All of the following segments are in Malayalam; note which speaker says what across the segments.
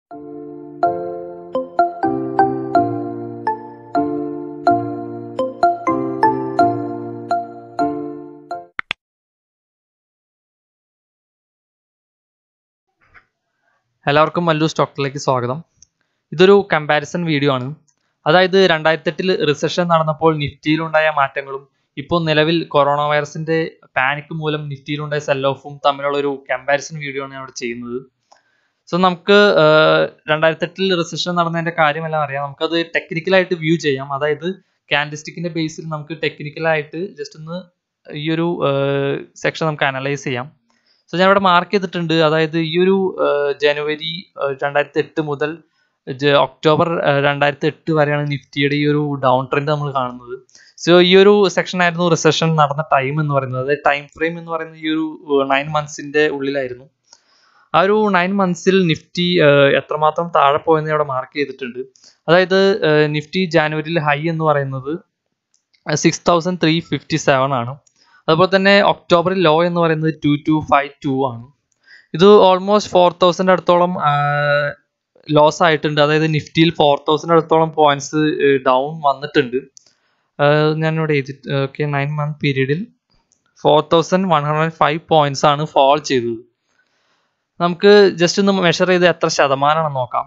Speaker 1: എല്ലാവർക്കും മല്ലു സ്റ്റോക്കിലേക്ക് സ്വാഗതം ഇതൊരു കമ്പാരിസൺ വീഡിയോ ആണ് അതായത് രണ്ടായിരത്തി എട്ടിൽ റിസഷൻ നടന്നപ്പോൾ നിഫ്റ്റിയിലുണ്ടായ മാറ്റങ്ങളും ഇപ്പോൾ നിലവിൽ കൊറോണ വൈറസിന്റെ പാനിക് മൂലം നിഫ്റ്റിയിലുണ്ടായ സെൽ ഓഫും തമ്മിലുള്ള ഒരു കമ്പാരിസൺ വീഡിയോ ആണ് ഞാൻ ഇവിടെ ചെയ്യുന്നത് സോ നമുക്ക് രണ്ടായിരത്തി എട്ടിൽ റിസഷൻ നടന്നതിന്റെ കാര്യമെല്ലാം അറിയാം നമുക്കത് ടെക്നിക്കലായിട്ട് വ്യൂ ചെയ്യാം അതായത് ക്യാൻഡിസ്റ്റിക്കിന്റെ ബേസിൽ നമുക്ക് ടെക്നിക്കലായിട്ട് ജസ്റ്റ് ഒന്ന് ഈ ഒരു സെക്ഷൻ നമുക്ക് അനലൈസ് ചെയ്യാം സോ ഞാൻ ഇവിടെ മാർക്ക് ചെയ്തിട്ടുണ്ട് അതായത് ഈ ഒരു ജനുവരി രണ്ടായിരത്തി എട്ട് മുതൽ ഒക്ടോബർ രണ്ടായിരത്തി എട്ട് വരെയാണ് നിഫ്റ്റിയുടെ ഈ ഒരു ഡൗൺ ട്രെൻഡ് നമ്മൾ കാണുന്നത് സോ ഈ ഒരു സെക്ഷൻ ആയിരുന്നു റിസഷൻ നടന്ന ടൈം എന്ന് പറയുന്നത് അതായത് ടൈം ഫ്രെയിം എന്ന് പറയുന്നത് ഈ ഒരു നയൻ മന്ത്സിന്റെ ഉള്ളിലായിരുന്നു ആ ഒരു നയൻ മന്ത്സിൽ നിഫ്റ്റി എത്രമാത്രം താഴെ പോയെന്ന് ഇവിടെ മാർക്ക് ചെയ്തിട്ടുണ്ട് അതായത് നിഫ്റ്റി ജാനുവരിയിൽ ഹൈ എന്ന് പറയുന്നത് six thousand three fifty seven ആണ് അതുപോലെ തന്നെ ഒക്ടോബറിൽ ലോ എന്ന് പറയുന്നത് ടു ടു ഫൈവ് ടു ആണ് ഇത് ഓൾമോസ്റ്റ് ഫോർ തൗസൻഡ് അടുത്തോളം ലോസ് ആയിട്ടുണ്ട് അതായത് നിഫ്റ്റിയിൽ ഫോർ തൗസൻഡ് അടുത്തോളം പോയിന്റ്സ് ഡൗൺ വന്നിട്ടുണ്ട് ഞാനിവിടെ എഴുതിട്ട് ഓക്കെ നയൻ മന്ത് പീരീഡിൽ four thousand one hundred five points ആണ് ഫോൾ ചെയ്തത് നമുക്ക് ജസ്റ്റ് ഒന്ന് മെഷർ ചെയ്ത് എത്ര ശതമാനമാണെന്ന് നോക്കാം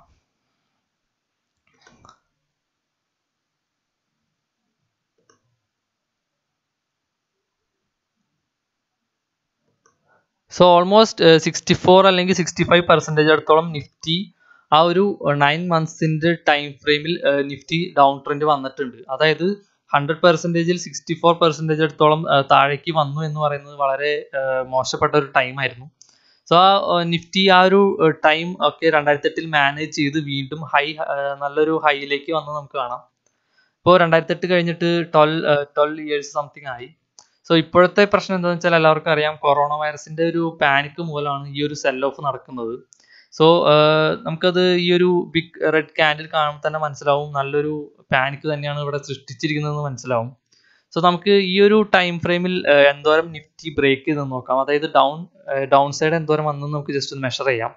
Speaker 1: സോ ഓൾമോസ്റ്റ് സിക്സ്റ്റി ഫോർ അല്ലെങ്കിൽ സിക്സ്റ്റി ഫൈവ് പെർസെൻറ്റേജ് അടുത്തോളം നിഫ്റ്റി ആ ഒരു നയൻ മന്ത്സിന്റെ ടൈം ഫ്രെയിമിൽ നിഫ്റ്റി ഡൗൺ ട്രെൻഡ് വന്നിട്ടുണ്ട് അതായത് ഹൺഡ്രഡ് പെർസെൻറ്റേജിൽ സിക്സ്റ്റി ഫോർ പെർസെൻറ്റേജ് അടുത്തോളം താഴേക്ക് വന്നു എന്ന് പറയുന്നത് വളരെ മോശപ്പെട്ട ഒരു ടൈം ആയിരുന്നു സോ ആ നിഫ്റ്റി ആ ഒരു ടൈം ഒക്കെ രണ്ടായിരത്തി എട്ടിൽ മാനേജ് ചെയ്ത് വീണ്ടും ഹൈ നല്ലൊരു ഹൈയിലേക്ക് വന്ന് നമുക്ക് കാണാം ഇപ്പോൾ രണ്ടായിരത്തി എട്ട് കഴിഞ്ഞിട്ട് ട്വൽവ് ട്വൽവ് ഇയേഴ്സ് സംതിങ് ആയി സോ ഇപ്പോഴത്തെ പ്രശ്നം എന്താണെന്ന് വെച്ചാൽ എല്ലാവർക്കും അറിയാം കൊറോണ വൈറസിന്റെ ഒരു പാനിക് മൂലമാണ് ഈ ഒരു സെൽ ഓഫ് നടക്കുന്നത് സോ നമുക്കത് ഈ ഒരു ബിഗ് റെഡ് ക്യാൻഡിൽ കാണുമ്പോൾ തന്നെ മനസ്സിലാവും നല്ലൊരു പാനിക് തന്നെയാണ് ഇവിടെ സൃഷ്ടിച്ചിരിക്കുന്നതെന്ന് മനസ്സിലാവും സോ നമുക്ക് ഈ ഒരു ടൈം ഫ്രെയിമിൽ എന്തോരം നിഫ്റ്റി ബ്രേക്ക് ചെയ്ത് നോക്കാം അതായത് ഡൗൺ ഡൗൺ സൈഡ് എന്തോരം വന്നെന്ന് നമുക്ക് ജസ്റ്റ് ഒന്ന് മെഷർ ചെയ്യാം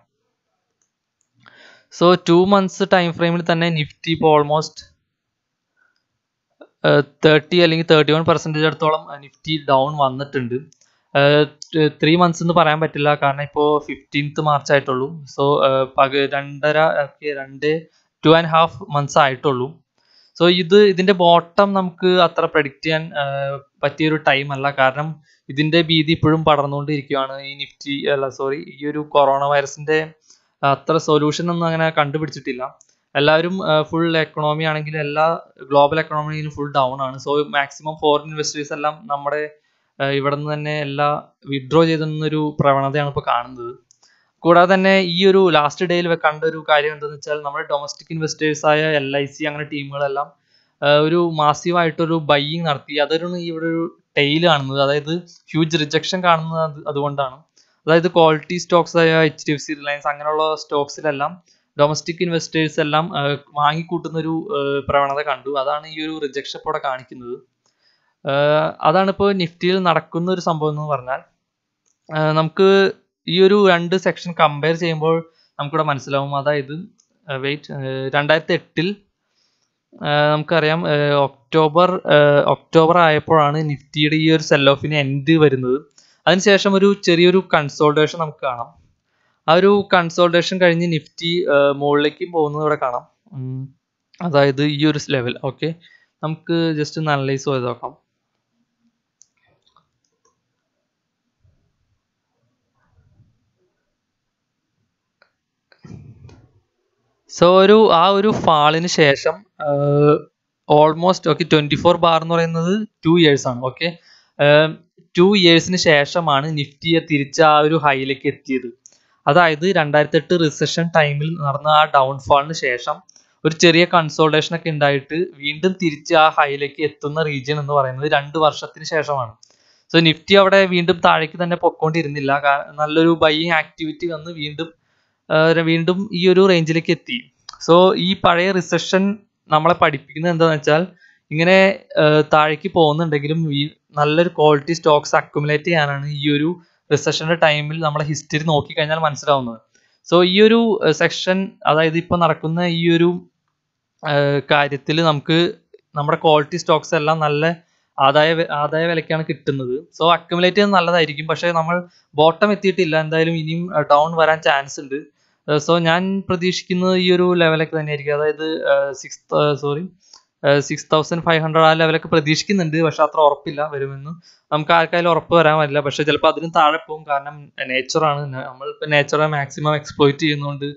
Speaker 1: സോ ടു മന്ത്സ് ടൈം ഫ്രെയിമിൽ തന്നെ നിഫ്റ്റി ഇപ്പോൾ ഓൾമോസ്റ്റ് തേർട്ടി അല്ലെങ്കിൽ തേർട്ടി വൺ പെർസെൻറ്റേജ് അടുത്തോളം നിഫ്റ്റി ഡൗൺ വന്നിട്ടുണ്ട് ത്രീ മന്ത്സ് എന്ന് പറയാൻ പറ്റില്ല കാരണം ഇപ്പോൾ ഫിഫ്റ്റീൻത്ത് മാർച്ച് ആയിട്ടുള്ളൂ സോ പക രണ്ടര ഒക്കെ രണ്ട് ടു ആൻഡ് ഹാഫ് മന്ത്സ് ആയിട്ടുള്ളൂ സോ ഇത് ഇതിന്റെ ബോട്ടം നമുക്ക് അത്ര പ്രഡിക്റ്റ് ചെയ്യാൻ പറ്റിയൊരു ടൈം അല്ല കാരണം ഇതിന്റെ ഭീതി ഇപ്പോഴും പടർന്നുകൊണ്ടിരിക്കുകയാണ് ഈ നിഫ്റ്റി അല്ല സോറി ഈ ഒരു കൊറോണ വൈറസിന്റെ അത്ര സൊല്യൂഷൻ ഒന്നും അങ്ങനെ കണ്ടുപിടിച്ചിട്ടില്ല എല്ലാവരും ഫുൾ എക്കണോമി ആണെങ്കിൽ എല്ലാ ഗ്ലോബൽ എക്കണോമിയിലും ഫുൾ ഡൗൺ ആണ് സോ മാക്സിമം ഫോറിൻ ഇൻവെസ്റ്റേഴ്സ് എല്ലാം നമ്മുടെ ഇവിടെ നിന്ന് തന്നെ എല്ലാ വിഡ്രോ ചെയ്തെന്നൊരു പ്രവണതയാണ് ഇപ്പോൾ കാണുന്നത് കൂടാതെ തന്നെ ഈ ഒരു ലാസ്റ്റ് ഡേയിൽ കണ്ട ഒരു കാര്യം എന്താണെന്ന് വെച്ചാൽ നമ്മുടെ ഡൊമസ്റ്റിക് ഇൻവെസ്റ്റേഴ്സ് ആയ എൽ ഐ സി അങ്ങനെ ടീമുകളെല്ലാം ഒരു മാസീവായിട്ടൊരു ബൈയിങ് നടത്തി അതൊരു ഇവിടെ ഒരു ടെയിൽ കാണുന്നത് അതായത് ഹ്യൂജ് റിജക്ഷൻ കാണുന്നത് അതുകൊണ്ടാണ് അതായത് ക്വാളിറ്റി സ്റ്റോക്സ് ആയ H D F C Reliance അങ്ങനെയുള്ള സ്റ്റോക്സിലെല്ലാം ഡൊമസ്റ്റിക് ഇൻവെസ്റ്റേഴ്സ് എല്ലാം വാങ്ങിക്കൂട്ടുന്ന ഒരു പ്രവണത കണ്ടു അതാണ് ഈ ഒരു റിജക്ഷൻ ഇവിടെ കാണിക്കുന്നത് അതാണ് ഇപ്പോൾ നിഫ്റ്റിയിൽ നടക്കുന്ന ഒരു സംഭവം എന്ന് പറഞ്ഞാൽ നമുക്ക് ഈ ഒരു രണ്ട് സെക്ഷൻ കമ്പയർ ചെയ്യുമ്പോൾ നമുക്കിവിടെ മനസ്സിലാവും അതായത് വെയിറ്റ് രണ്ടായിരത്തി എട്ടിൽ നമുക്കറിയാം ഒക്ടോബർ ഒക്ടോബർ ആയപ്പോഴാണ് നിഫ്റ്റിയുടെ ഈ ഒരു സെൽ ഓഫിന് എൻഡ് വരുന്നത് അതിനുശേഷം ഒരു ചെറിയൊരു കൺസോൾട്ടേഷൻ നമുക്ക് കാണാം ആ ഒരു കൺസോൾട്ടേഷൻ കഴിഞ്ഞ് നിഫ്റ്റി മുകളിലേക്ക് പോകുന്നത് ഇവിടെ കാണാം അതായത് ഈ ഒരു ലെവൽ ഓക്കെ നമുക്ക് ജസ്റ്റ് ഒന്ന് അനലൈസ് ചെയ്ത് നോക്കാം സോ ഒരു ആ ഒരു ഫാളിന് ശേഷം almost okay twenty four bar എന്ന് പറയുന്നത് ടു ഇയേഴ്സ് ആണ് ഓക്കെ ടു ഇയേഴ്സിന് ശേഷമാണ് നിഫ്റ്റിയെ തിരിച്ച് ആ ഒരു ഹൈയിലേക്ക് എത്തിയത് അതായത് രണ്ടായിരത്തി എട്ട് റിസഷൻ ടൈമിൽ നടന്ന ആ ഡൗൺഫാളിന് ശേഷം ഒരു ചെറിയ കൺസോൾട്ടേഷൻ ഒക്കെ ഉണ്ടായിട്ട് വീണ്ടും തിരിച്ച് ആ ഹൈയിലേക്ക് എത്തുന്ന റീജിയൻ എന്ന് പറയുന്നത് രണ്ട് വർഷത്തിന് ശേഷമാണ് സോ നിഫ്റ്റി അവിടെ വീണ്ടും താഴേക്ക് തന്നെ പൊക്കോണ്ടിരുന്നില്ല നല്ലൊരു ബൈയിങ് ആക്ടിവിറ്റി വന്ന് വീണ്ടും വീണ്ടും ഈ ഒരു റേഞ്ചിലേക്ക് എത്തി സോ ഈ പഴയ റിസഷൻ നമ്മളെ പഠിപ്പിക്കുന്നത് എന്താണെന്ന് വെച്ചാൽ ഇങ്ങനെ താഴേക്ക് പോകുന്നുണ്ടെങ്കിലും ഈ നല്ലൊരു ക്വാളിറ്റി സ്റ്റോക്സ് അക്യുമുലേറ്റ് ചെയ്യാനാണ് ഈ ഒരു റിസഷന്റെ ടൈമിൽ നമ്മളെ ഹിസ്റ്ററി നോക്കിക്കഴിഞ്ഞാൽ മനസ്സിലാവുന്നത് സോ ഈ ഒരു സെക്ഷൻ അതായത് ഇപ്പോൾ നടക്കുന്ന ഈ ഒരു കാര്യത്തിൽ നമുക്ക് നമ്മുടെ ക്വാളിറ്റി സ്റ്റോക്സ് എല്ലാം നല്ല ആദായ വെ- ആദായ വിലയ്ക്കാണ് കിട്ടുന്നത് സോ അക്യുമുലേറ്റ് ചെയ്യുന്നത് നല്ലതായിരിക്കും പക്ഷേ നമ്മൾ ബോട്ടം എത്തിയിട്ടില്ല എന്തായാലും ഇനിയും ഡൗൺ വരാൻ ചാൻസ് ഉണ്ട് സോ ഞാൻ പ്രതീക്ഷിക്കുന്നത് ഈ ഒരു ലെവലൊക്കെ തന്നെയായിരിക്കും അതായത് six sorry six thousand five hundred ആ ലെവലൊക്കെ പ്രതീക്ഷിക്കുന്നുണ്ട് പക്ഷെ അത്ര ഉറപ്പില്ല വരുമെന്ന് നമുക്ക് ആർക്കായാലും ഉറപ്പ് വരാൻ പറ്റില്ല പക്ഷെ ചിലപ്പോൾ അതിനും താഴെ പോകും കാരണം നേച്ചറാണ് നമ്മളിപ്പോൾ നേച്ചറെ മാക്സിമം എക്സ്പ്ലോയിറ്റ് ചെയ്യുന്നതുകൊണ്ട്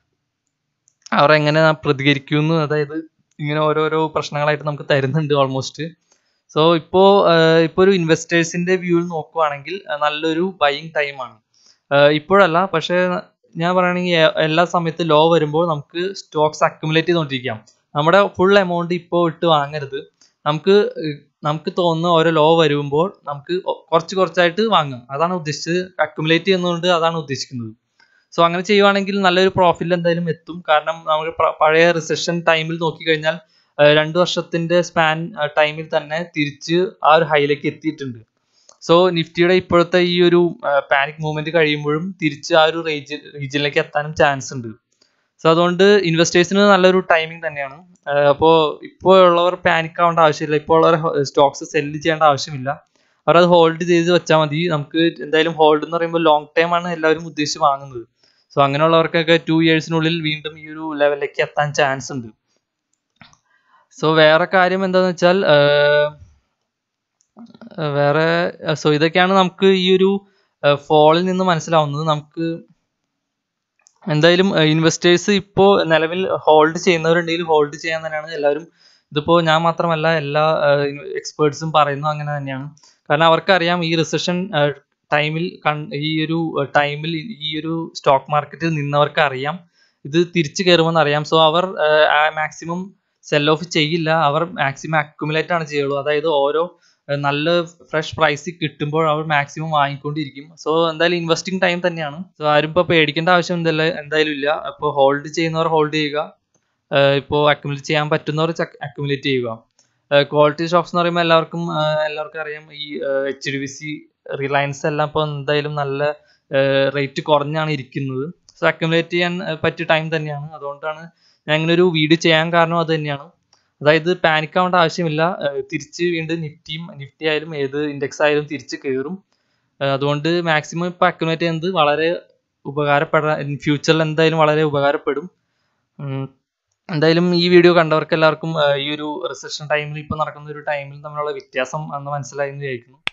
Speaker 1: അവർ എങ്ങനെ പ്രതികരിക്കുമെന്ന് അതായത് ഇങ്ങനെ ഓരോരോ പ്രശ്നങ്ങളായിട്ട് നമുക്ക് തരുന്നുണ്ട് ഓൾമോസ്റ്റ് സോ ഇപ്പോൾ ഇപ്പോൾ ഒരു ഇൻവെസ്റ്റേഴ്സിന്റെ വ്യൂവിൽ നോക്കുവാണെങ്കിൽ അഹ് നല്ലൊരു ബൈയിങ് ടൈമാണ് ഇപ്പോഴല്ല പക്ഷേ ഞാൻ പറയുകയാണെങ്കിൽ എ- എല്ലാ സമയത്തും ലോ വരുമ്പോൾ നമുക്ക് സ്റ്റോക്സ് അക്യുമുലേറ്റ് ചെയ്തുകൊണ്ടിരിക്കാം നമ്മുടെ ഫുൾ എമൗണ്ട് ഇപ്പോൾ ഇട്ട് വാങ്ങരുത് നമുക്ക് ഏഹ് നമുക്ക് തോന്നുന്ന ഓരോ ലോ വരുമ്പോൾ നമുക്ക് ഒ- കുറച്ച് കുറച്ചായിട്ട് വാങ്ങാം അതാണ് ഉദ്ദേശിച്ചത് അക്യുമുലേറ്റ് ചെയ്യുന്നതുകൊണ്ട് അതാണ് ഉദ്ദേശിക്കുന്നത് സോ അങ്ങനെ ചെയ്യുവാണെങ്കിൽ നല്ലൊരു പ്രോഫിറ്റ് എന്തായാലും എത്തും കാരണം നമുക്ക് പ്ര- പഴയ റിസഷൻ ടൈമിൽ നോക്കിക്കഴിഞ്ഞാൽ ഏഹ് രണ്ട് വർഷത്തിന്റെ സ്പാൻ ടൈമിൽ തന്നെ തിരിച്ച് ആ ഒരു ഹൈയിലേക്ക് എത്തിയിട്ടുണ്ട് സോ നിഫ്റ്റിയുടെ ഇപ്പോഴത്തെ ഈ ഒരു പാനിക് മൂവ്മെന്റ് കഴിയുമ്പോഴും തിരിച്ച് ആ ഒരു റേഞ്ച് റീജിയനിലേക്ക് എത്താനും ചാൻസ് ഉണ്ട് സോ അതുകൊണ്ട് ഇൻവെസ്റ്റേഴ്സിന് നല്ലൊരു ടൈമിംഗ് തന്നെയാണ് അപ്പോൾ ഇപ്പോൾ ഉള്ളവർ പാനിക് ആവേണ്ട ആവശ്യമില്ല ഇപ്പോൾ ഉള്ളവർ സ്റ്റോക്സ് സെല്ല് ചെയ്യേണ്ട ആവശ്യമില്ല അവർ അത് ഹോൾഡ് ചെയ്ത് വെച്ചാൽ മതി നമുക്ക് എന്തായാലും ഹോൾഡ് എന്ന് പറയുമ്പോൾ ലോങ് ടൈം ആണ് എല്ലാവരും ഉദ്ദേശിച്ച് വാങ്ങുന്നത് സോ അങ്ങനെയുള്ളവർക്കൊക്കെ ടു ഇയേഴ്സിനുള്ളിൽ വീണ്ടും ഈ ഒരു ലെവലിലേക്ക് എത്താൻ ചാൻസ് ഉണ്ട് സോ വേറെ കാര്യം എന്താന്ന് വെച്ചാൽ ആഹ് ആഹ് വേറെ സോ ഇതൊക്കെയാണ് നമുക്ക് ഈ ഒരു ഫോളിൽ നിന്ന് മനസ്സിലാവുന്നത് നമുക്ക് എന്തായാലും ഇൻവെസ്റ്റേഴ്സ് ഇപ്പോൾ നിലവിൽ ഹോൾഡ് ചെയ്യുന്നവരുണ്ടെങ്കിൽ ഹോൾഡ് ചെയ്യാൻ തന്നെയാണ് എല്ലാവരും ഇതിപ്പോൾ ഞാൻ മാത്രമല്ല എല്ലാ എക്സ്പേർട്സും പറയുന്നത് അങ്ങനെ തന്നെയാണ് കാരണം അവർക്കറിയാം ഈ റിസഷൻ ടൈമിൽ ഈ ഒരു ടൈമിൽ ഈ ഒരു സ്റ്റോക്ക് മാർക്കറ്റിൽ നിന്നവർക്ക് അറിയാം ഇത് തിരിച്ചു കയറുമെന്ന് അറിയാം സോ അവർ മാക്സിമം സെൽ ഓഫ് ചെയ്യില്ല അവർ മാക്സിമം അക്യുമുലേറ്റ് ആണ് ചെയ്യുള്ളൂ അതായത് ഓരോ ഏഹ് നല്ല ഫ്രഷ് പ്രൈസ് കിട്ടുമ്പോൾ അവർ മാക്സിമം വാങ്ങിക്കൊണ്ടിരിക്കും സോ എന്തായാലും ഇൻവെസ്റ്റിംഗ് ടൈം തന്നെയാണ് സോ ആരും ഇപ്പോൾ പേടിക്കേണ്ട ആവശ്യം എന്തല്ല എന്തായാലും ഇല്ല അപ്പോൾ ഹോൾഡ് ചെയ്യുന്നവർ ഹോൾഡ് ചെയ്യുക ഇപ്പോൾ അക്യുമുലേറ്റ് ചെയ്യാൻ പറ്റുന്നവർ അക്യുമുലേറ്റ് ചെയ്യുക ക്വാളിറ്റി സ്റ്റോക്സ് എന്ന് പറയുമ്പോൾ എല്ലാവർക്കും ഏഹ് എല്ലാവർക്കും അറിയാം ഈ H D B C Reliance എല്ലാം ഇപ്പോൾ എന്തായാലും നല്ല റേറ്റ് കുറഞ്ഞാണ് ഇരിക്കുന്നത് സോ അക്യുമുലേറ്റ് ചെയ്യാൻ ഏഹ് പറ്റിയ ടൈം തന്നെയാണ് അതുകൊണ്ടാണ് ഞാൻ ഇങ്ങനെ ഒരു വീഡിയോ ചെയ്യാൻ കാരണം അത് തന്നെയാണ് അതായത് പാനിക് ആവേണ്ട ആവശ്യമില്ല ഏഹ് തിരിച്ച് വീണ്ടും നിഫ്റ്റിയും നിഫ്റ്റി ആയാലും ഏത് ഇൻഡെക്സ് ആയാലും തിരിച്ച് കയറും ഏഹ് അതുകൊണ്ട് മാക്സിമം ഇപ്പോൾ അക്യുമുലേറ്റ് ചെയ്യുന്നത് വളരെ ഉപകാരപ്പെടാൻ ഫ്യൂച്ചറിൽ എന്തായാലും വളരെ ഉപകാരപ്പെടും ഉം. എന്തായാലും ഈ വീഡിയോ കണ്ടവർക്ക് എല്ലാവർക്കും ഏഹ് ഈ ഒരു റിസഷൻ ടൈമിൽ ഇപ്പോൾ നടക്കുന്ന ഒരു ടൈമിൽ തമ്മിലുള്ള വ്യത്യാസം അന്ന് മനസ്സിലായി എന്ന് വിചാരിക്കുന്നു